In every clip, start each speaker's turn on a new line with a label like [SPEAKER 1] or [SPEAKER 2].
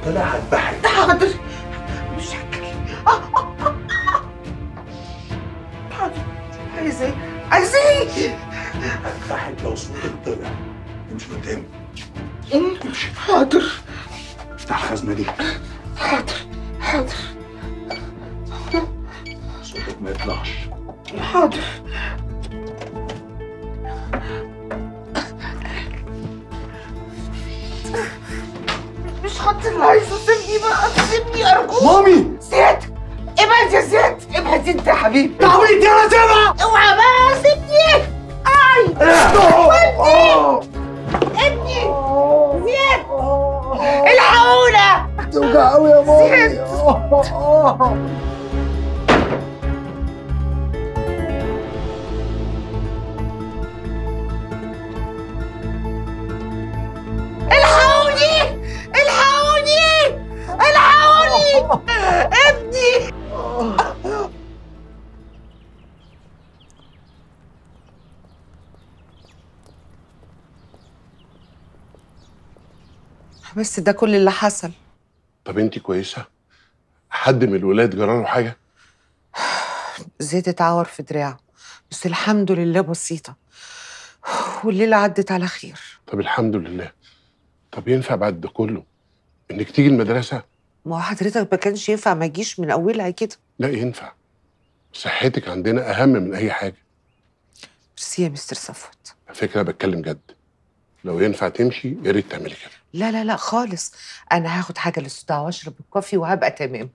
[SPEAKER 1] طلع هذبحك
[SPEAKER 2] حاضر مش هتكلم آه، آه، آه، آه. حاضر عايز ايه عايز ايه
[SPEAKER 1] هذبحك لو صوتك طلع امشي قدامي امشي
[SPEAKER 2] حاضر
[SPEAKER 1] افتح الخزنه دي
[SPEAKER 2] حاضر حاضر
[SPEAKER 1] صوتك ما يطلعش
[SPEAKER 2] حاضر مش خط اللي عايزه سيبني بقى سيبني ارجوك
[SPEAKER 1] مامي
[SPEAKER 2] زياد ابعد يا زياد ابعد انت يا حبيبي
[SPEAKER 1] تعويض يا سيبها
[SPEAKER 2] اوعى بقى سيبني اي
[SPEAKER 1] آه.
[SPEAKER 2] ابني زياد الحقونا
[SPEAKER 1] توجع قوي يا مامي
[SPEAKER 2] زياد.
[SPEAKER 1] آه، آه.
[SPEAKER 2] الحقوني الحقوني الحقوني ابني بس ده كل اللي حصل
[SPEAKER 3] طب انت كويسه حد من الولاد جراله حاجه
[SPEAKER 2] زيد اتعور في دراعه بس الحمد لله بسيطة والليلة عدت على خير
[SPEAKER 3] طب الحمد لله طب ينفع بعد ده كله انك تيجي المدرسه
[SPEAKER 2] ما هو حضرتك ما كانش ينفع ما اجيش من اولها كده
[SPEAKER 3] لا ينفع صحتك عندنا اهم من اي حاجه
[SPEAKER 2] ميرسي يا مستر صفوت
[SPEAKER 3] على فكره بتكلم جد لو ينفع تمشي يا ريت تعملي كده
[SPEAKER 2] لا لا لا خالص انا هاخد حاجة للصداع واشرب الكوفي وهبقى تمام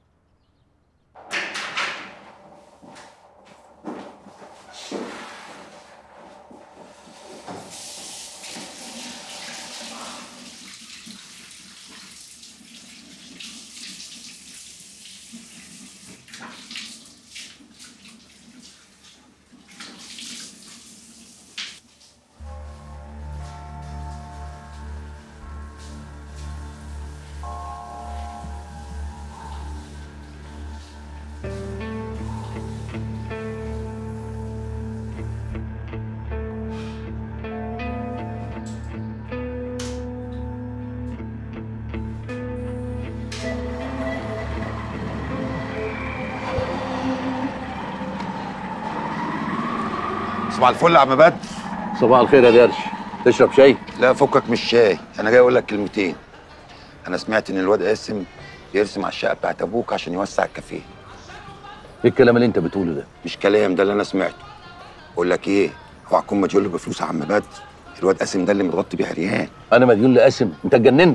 [SPEAKER 4] صباح الفل يا عم بدر
[SPEAKER 5] صباح الخير يا درش تشرب شاي
[SPEAKER 4] لا فكك من الشاي انا جاي اقول لك كلمتين انا سمعت ان الواد قاسم بيرسم على الشقه بتاعت ابوك عشان يوسع الكافيه
[SPEAKER 5] ايه الكلام اللي انت بتقوله ده
[SPEAKER 4] مش كلام ده اللي انا سمعته بقول لك ايه اوعى تكون مديون له بفلوس يا عم بدر الواد قاسم ده اللي متغطي بيه عريان
[SPEAKER 5] انا مديون لقاسم انت اتجننت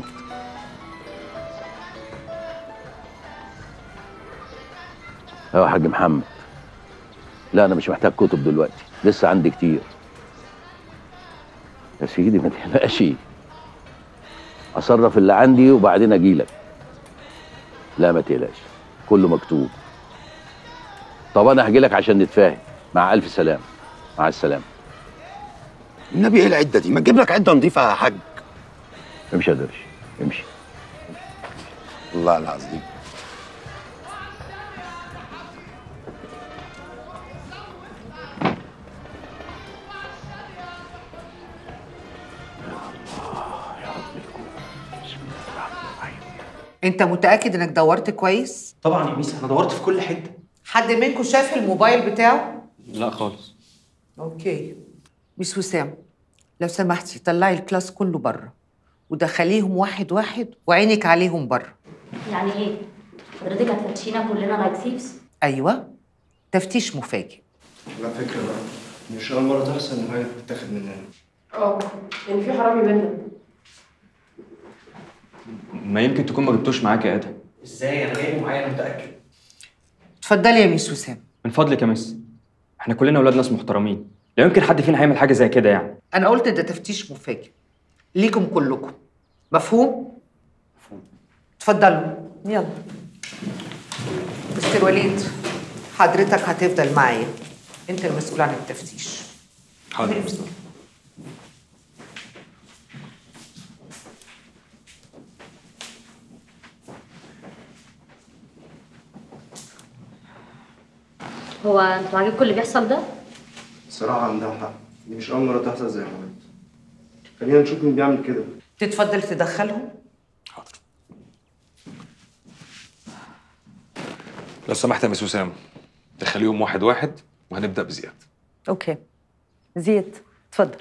[SPEAKER 5] يا حاج محمد لا انا مش محتاج كتب دلوقتي لسه عندي كتير يا سيدي ما تقلقش اصرف اللي عندي وبعدين اجيلك لا ما تقلقش كله مكتوب طب انا هجيلك عشان نتفاهم مع الف سلامه مع السلامه
[SPEAKER 4] النبي ايه العده دي ما تجيب لك عده نظيفه يا حاج
[SPEAKER 5] امشي يا درش امشي
[SPEAKER 4] والله العظيم
[SPEAKER 2] انت متأكد انك دورت كويس
[SPEAKER 6] طبعا يا ميس انا دورت في كل حته
[SPEAKER 2] حد منكم شاف الموبايل بتاعه
[SPEAKER 6] لا خالص
[SPEAKER 2] اوكي مس وسام لو سمحتي طلعي الكلاس كله بره ودخليهم واحد واحد وعينك عليهم بره
[SPEAKER 7] يعني ايه؟ حضرتك هتفتشينا كلنا لايك ثيفز؟
[SPEAKER 2] ايوه تفتيش مفاجئ
[SPEAKER 8] على فكرة بقى مش أول مرة تحصل إن حاجة تتاخد مننا
[SPEAKER 9] اه يعني في حرامي بينا
[SPEAKER 6] ما يمكن تكون ما جبتوش معاك يا ادهم
[SPEAKER 8] إزاي أنا جايبه معايا أنا متأكد
[SPEAKER 2] اتفضلي يا ميس وسام
[SPEAKER 6] من فضلك يا مس احنا كلنا اولاد ناس محترمين لا يمكن حد فينا هيعمل حاجه زي كده يعني
[SPEAKER 2] انا قلت ده تفتيش مفاجئ ليكم كلكم مفهوم مفهوم اتفضلوا يلا مستر وليد حضرتك هتفضل معايا انت المسؤول عن التفتيش
[SPEAKER 6] حاضر
[SPEAKER 7] هو انتوا عاجبكم اللي بيحصل ده؟
[SPEAKER 8] الصراحة عندها حق دي مش أول مرة تحصل زي ما قلت خلينا نشوف مين بيعمل كده
[SPEAKER 2] تتفضل تدخلهم
[SPEAKER 10] لو سمحت يا مس وسام دخليهم واحد واحد وهنبدا بزياد
[SPEAKER 2] اوكي زيد اتفضل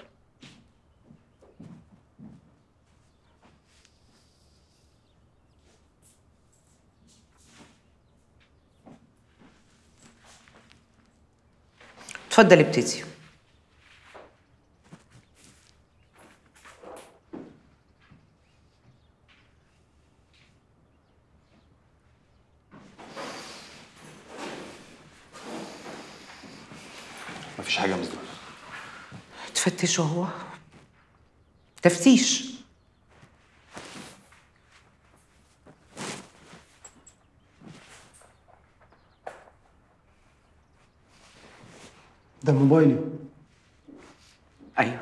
[SPEAKER 2] اتفضل ابتدي
[SPEAKER 10] مفيش حاجه يا مس دول
[SPEAKER 2] تفتشه هو تفتيش
[SPEAKER 1] ده موبايلي
[SPEAKER 2] ايوه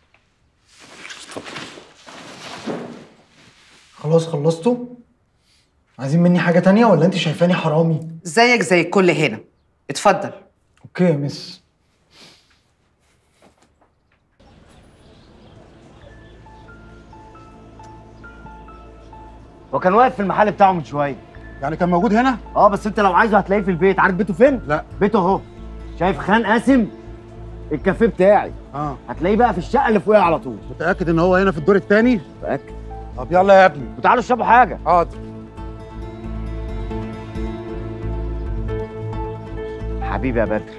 [SPEAKER 1] خلاص خلصتوا عايزين مني حاجة تانية ولا انت شايفاني حرامي
[SPEAKER 2] زيك زي الكل هنا اتفضل
[SPEAKER 1] اوكي يا مس
[SPEAKER 11] هو كان واقف في المحل بتاعه من شويه
[SPEAKER 1] يعني كان موجود هنا
[SPEAKER 11] اه بس انت لو عايزه هتلاقيه في البيت عارف بيته فين
[SPEAKER 1] لا
[SPEAKER 11] بيته اهو شايف خان قاسم الكافيه بتاعي
[SPEAKER 1] اه
[SPEAKER 11] هتلاقيه بقى في الشقه اللي فوقيها على طول
[SPEAKER 1] متأكد ان هو هنا في الدور التاني
[SPEAKER 11] متاكد
[SPEAKER 1] طب يلا يا ابني
[SPEAKER 11] وتعالوا اشربوا حاجه
[SPEAKER 1] حاضر
[SPEAKER 11] حبيبي يا بدر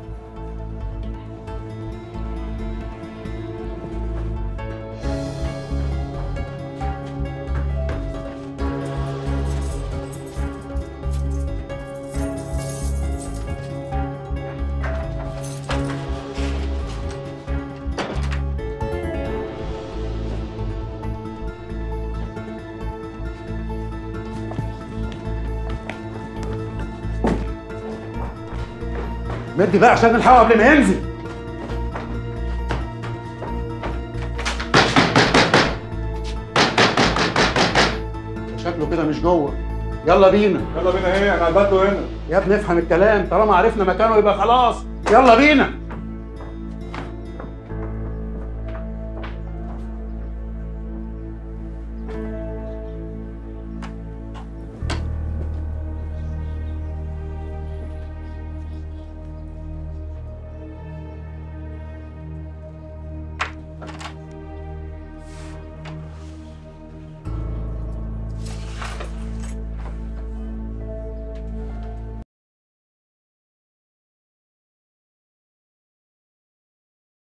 [SPEAKER 1] مدي بقى عشان نلحقه قبل ما ينزل شكله كده مش جوه يلا بينا
[SPEAKER 8] يلا بينا ايه انا هبات له هنا
[SPEAKER 1] يا ابني افهم الكلام طالما عرفنا مكانه يبقى خلاص يلا بينا